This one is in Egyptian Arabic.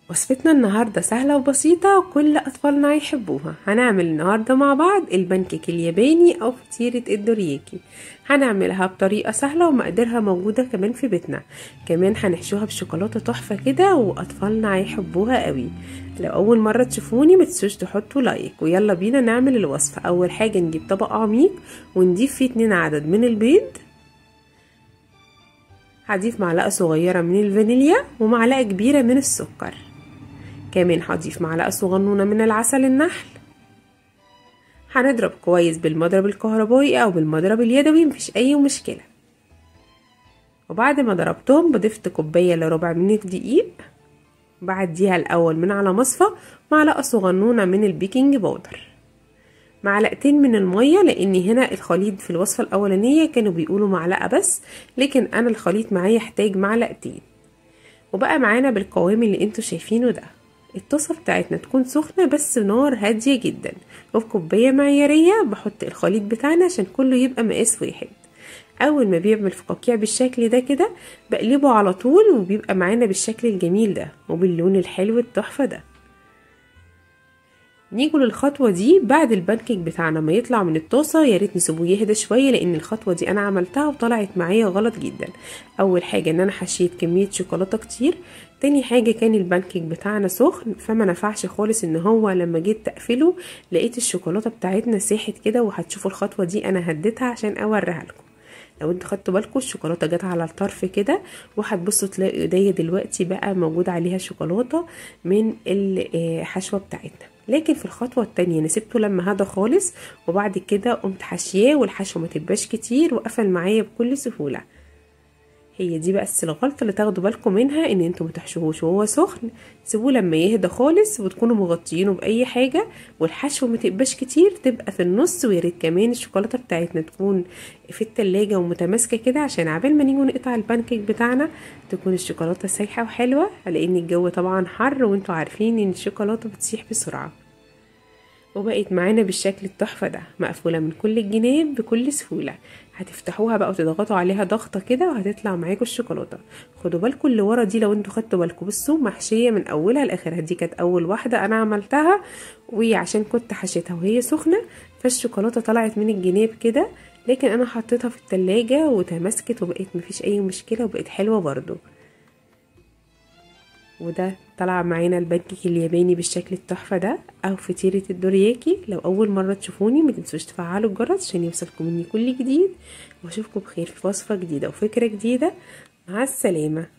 وصفتنا النهاردة سهلة وبسيطة وكل أطفالنا يحبوها هنعمل النهاردة مع بعض البانكيك الياباني أو فطيرة الدورياكي هنعملها بطريقة سهلة ومقدرها موجودة كمان في بيتنا كمان هنحشوها بشوكولاتة تحفة كده وأطفالنا هيحبوها قوي لو أول مرة تشوفوني متنسوش تحطوا لايك ويلا بينا نعمل الوصفة أول حاجة نجيب طبق عميق ونضيف فيه اتنين عدد من البيض هضيف معلقة صغيرة من الفانيليا ومعلقة كبيرة من السكر كمان هضيف معلقة صغنونة من العسل النحل هنضرب كويس بالمضرب الكهربائي او بالمضرب اليدوي مفيش اي مشكلة وبعد ما ضربتهم بضفت كوباية لربع من الدقيق بعديها الاول من على مصفى معلقة صغنونة من البيكنج باودر معلقتين من المية لان هنا الخليط في الوصفة الاولانية كانوا بيقولوا معلقة بس لكن انا الخليط معايا يحتاج معلقتين وبقى معانا بالقوام اللي انتوا شايفينه ده الطاسة بتاعتنا تكون سخنة بس نار هادية جدا وفي كوباية معيارية بحط الخليط بتاعنا عشان كله يبقى مقاس واحد اول ما بيعمل فقاقيع بالشكل ده كده بقلبه على طول وبيبقى معانا بالشكل الجميل ده وباللون الحلو التحفة ده نيجوا للخطوة دي بعد البانكيك بتاعنا ما يطلع من الطاسة يا ريت نسيبه يهدى شوية لان الخطوة دي انا عملتها وطلعت معايا غلط جدا اول حاجة ان انا حشيت كمية شوكولاتة كتير تاني حاجة كان البانكيك بتاعنا سخن فما نفعش خالص ان هو لما جيت تقفله لقيت الشوكولاتة بتاعتنا ساحت كده وهتشوفوا الخطوة دي انا هديتها عشان اوريها لكم لو انتوا خدتوا بالكم الشوكولاته جت على الطرف كده وهتبصوا تلاقوا ايديا دلوقتي بقى موجود عليها شوكولاته من الحشوه بتاعتنا لكن في الخطوه التانية انا سبته لما هدى خالص وبعد كده قمت حاشياه والحشوه ما تبقاش كتير وقفل معايا بكل سهوله هي دي بس الغلطه اللي تاخدوا بالكم منها ان انتوا ما تحشوهوش وهو سخن سيبوه لما يهدى خالص وتكونوا مغطيينه باي حاجه والحشو ما تبقاش كتير تبقى في النص ويا ريت كمان الشوكولاته بتاعتنا تكون في التلاجة ومتماسكه كده عشان عبال ما نيجي نقطع البانكيك بتاعنا تكون الشوكولاته سايحه وحلوه لان الجو طبعا حر وانتوا عارفين ان الشوكولاته بتسيح بسرعه وبقت معانا بالشكل التحفة ده مقفولة من كل الجناب بكل سهولة هتفتحوها بقى وتضغطوا عليها ضغطة كده وهتطلع معاكم الشوكولاتة خدوا بالكم اللي ورا دي لو انتوا خدتوا بالكم بصوا محشية من اولها لاخرها دي كانت اول واحدة انا عملتها وعشان كنت حشيتها وهي سخنة فالشوكولاتة طلعت من الجناب كده لكن انا حطيتها في التلاجة وتماسكت وبقت مفيش اي مشكلة وبقت حلوة برضو وده طلع معانا البانكيك الياباني بالشكل التحفه ده او فطيره الدورياكي لو اول مره تشوفوني ما تنسوش تفعلوا الجرس عشان يوصلكم مني كل جديد واشوفكم بخير في وصفه جديده وفكره جديده مع السلامه